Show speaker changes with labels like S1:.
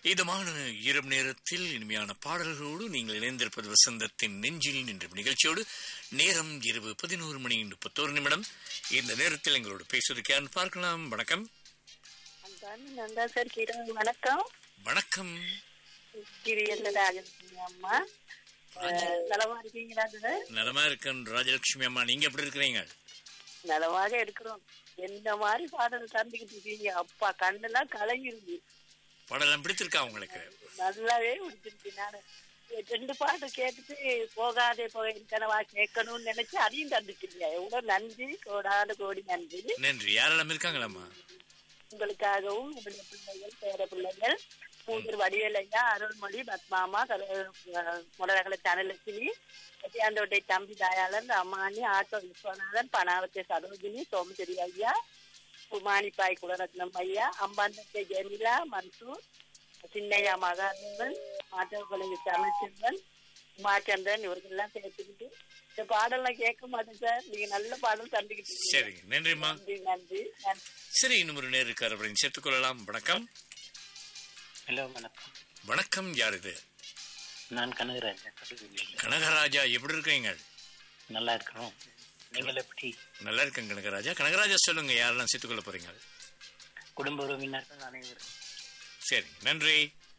S1: இதமான இரவு நேரத்தில் இனிமையான பாடல்களோடு நீங்கள் இணைந்திருப்பது வசந்தத்தின் நெஞ்சில் என்ற நிகழ்ச்சியோடு நேரம் இரவு பதினோரு மணி முப்பத்தோரு நிமிடம் இந்த நேரத்தில் எங்களோடு பேசுவதற்கு யாருன்னு பார்க்கலாம் வணக்கம்
S2: அன்பான நந்தா சார் கிரண் வணக்கம்
S1: வணக்கம்
S2: கிரியல்ல ராஜலட்சுமி அம்மா அஹ், நலமா இருக்கீங்களா சார்
S1: நலமா இருக்கேன் ராஜலட்சுமி அம்மா நீங்க எப்படி இருக்கிறீங்க
S2: நலமாக இருக்கிறோம் என்ன மாதிரி பாடல் தந்துக்கிட்டு இருக்கீங்க அப்பா கண்ணெல்லாம் கலங்கிருது
S1: பாடலாம் பிடித்திருக்கா உங்களுக்கு
S2: நல்லாவே பிடிச்சிருக்கு நானு ரெண்டு பாட்டு கேட்டுட்டு போகாதே போக கனவா கேட்கணும்னு நினைச்சு அதையும் தந்துட்டீங்க எவ்வளவு நன்றி கோடான கோடி நன்றி
S1: நன்றி யாரெல்லாம் இருக்காங்களாம்மா
S2: உங்களுக்காகவும் உங்களுடைய பிள்ளைகள் பேர பிள்ளைகள் மூன்று வடிவேலையா அருள்மொழி பத்மாமா முடரகல தனலட்சுமி எட்டியாந்தோட்டை தம்பி தயாளன் அம்மானி ஆட்டோ விஸ்வநாதன் பனாவத்தை சரோஜினி சோமச்சேரி ஐயா உமானிப்பாய் குலரத்னம் ஐயா அம்பாந்தத்தை ஜெமிலா மன்சூர் சின்னையா மகாதேவன் மாற்றவர்களுக்கு தமிழ்ச்செல்வன் உமாச்சந்திரன் இவர்கள்லாம் சேர்த்துக்கிட்டு இந்த பாடல்லாம் கேட்க மாட்டேன் சார் நீங்க நல்ல பாடல் தந்துக்கிட்டு இருக்கீங்க.
S1: சரி நன்றிம்மா
S2: நன்றி நன்றி நன்றி
S1: சரி இன்னும் ஒரு நேரம் இருக்கார் அப்படின்னு சேர்த்துக் கொள்ளலாம் வணக்கம்
S3: ஹலோ வணக்கம்
S1: வணக்கம் யார் இது
S3: நான் கனகராஜன் கடுகுவியில்
S1: கனகராஜா எப்படி இருக்கீங்க
S3: நல்லா இருக்கிறோம் நீங்கள் எப்படி
S1: நல்லா இருக்கேன் கனகராஜா கனகராஜா சொல்லுங்க யாரெல்லாம் சேர்த்துக் கொள்ள போறீங்க
S3: குடும்ப உறவினர்கள் அனைவரும்
S1: சரி நன்றி